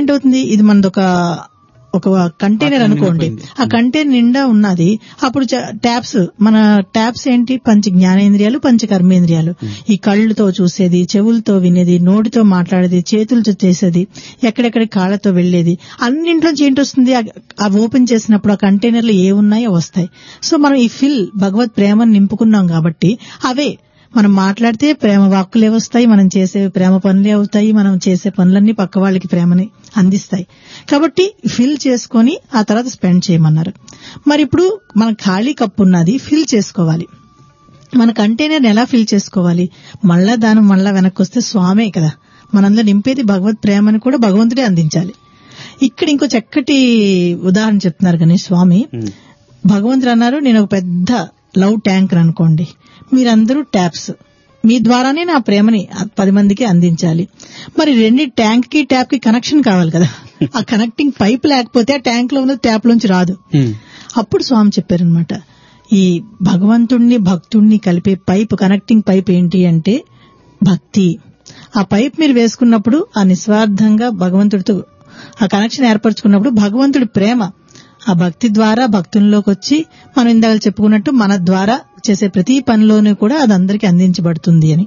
ఏంటవుతుంది ఇది మనది ఒక ఒక కంటైనర్ అనుకోండి ఆ కంటైనర్ నిండా ఉన్నది అప్పుడు ట్యాప్స్ మన ట్యాప్స్ ఏంటి పంచ జ్ఞానేంద్రియాలు పంచ కర్మేంద్రియాలు ఈ కళ్ళుతో చూసేది చెవులతో వినేది నోటితో మాట్లాడేది చేతులతో చేసేది ఎక్కడెక్కడ కాళ్ళతో వెళ్లేది అన్నింట్లోంచి ఏంటి వస్తుంది ఆ- ఆ ఓపెన్ చేసినప్పుడు ఆ కంటైనర్లు ఏ ఉన్నాయో వస్తాయి సో మనం ఈ ఫిల్ భగవత్ ప్రేమను నింపుకున్నాం కాబట్టి అవే మనం మాట్లాడితే ప్రేమ వాక్కులే వస్తాయి మనం చేసే ప్రేమ పనులే అవుతాయి మనం చేసే పనులన్నీ పక్క వాళ్ళకి ప్రేమని అందిస్తాయి కాబట్టి ఫిల్ చేసుకొని ఆ తర్వాత స్పెండ్ చేయమన్నారు మరి ఇప్పుడు మన ఖాళీ కప్పు ఉన్నది ఫిల్ చేసుకోవాలి మన కంటైనర్ ఎలా ఫిల్ చేసుకోవాలి మళ్ళా దాని మళ్ళా వెనక్కి వస్తే స్వామే కదా మనందరూ నింపేది భగవత్ ప్రేమని కూడా భగవంతుడే అందించాలి ఇక్కడ ఇంకో చక్కటి ఉదాహరణ చెప్తున్నారు గణేష్ స్వామి భగవంతుడు అన్నారు నేను ఒక పెద్ద లవ్ ట్యాంకర్ అనుకోండి మీరందరూ ట్యాప్స్ మీ ద్వారానే నా ప్రేమని ఆ పది మందికి అందించాలి మరి రెండు ట్యాంక్ కి ట్యాప్ కి కనెక్షన్ కావాలి కదా ఆ కనెక్టింగ్ పైప్ లేకపోతే ఆ ట్యాంక్ లో ఉన్న ట్యాప్ లోంచి రాదు అప్పుడు స్వామి చెప్పారనమాట ఈ భగవంతుణ్ణి భక్తుణ్ణి కలిపే పైప్ కనెక్టింగ్ పైప్ ఏంటి అంటే భక్తి ఆ పైప్ మీరు వేసుకున్నప్పుడు ఆ నిస్వార్థంగా భగవంతుడితో ఆ కనెక్షన్ ఏర్పరచుకున్నప్పుడు భగవంతుడి ప్రేమ ఆ భక్తి ద్వారా భక్తుల్లోకి వచ్చి మనం ఇందాక చెప్పుకున్నట్టు మన ద్వారా చేసే ప్రతి పనిలోనూ కూడా అది అందరికీ అందించబడుతుంది అని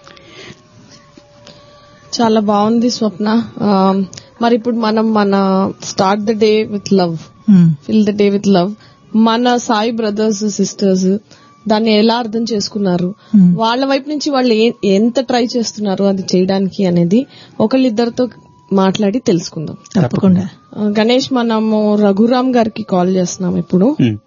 చాలా బాగుంది స్వప్న ఆ, మరి ఇప్పుడు మనం మన start the day with love um. Fill the day with love మన సాయి బ్రదర్స్ సిస్టర్స్ దాన్ని ఎలా అర్థం చేసుకున్నారు Hmm. వాళ్ళ వైపు నుంచి వాళ్ళు ఏ- ఎంత ట్రై చేస్తున్నారు అది చేయడానికి అనేది ఒకళ్ళిద్దరితో మాట్లాడి తెలుసుకుందాం తప్పకుండా ఆ, గణేష్ మనము రఘురామ్ గారికి కాల్ చేస్తున్నాం ఇప్పుడు ఉమ్.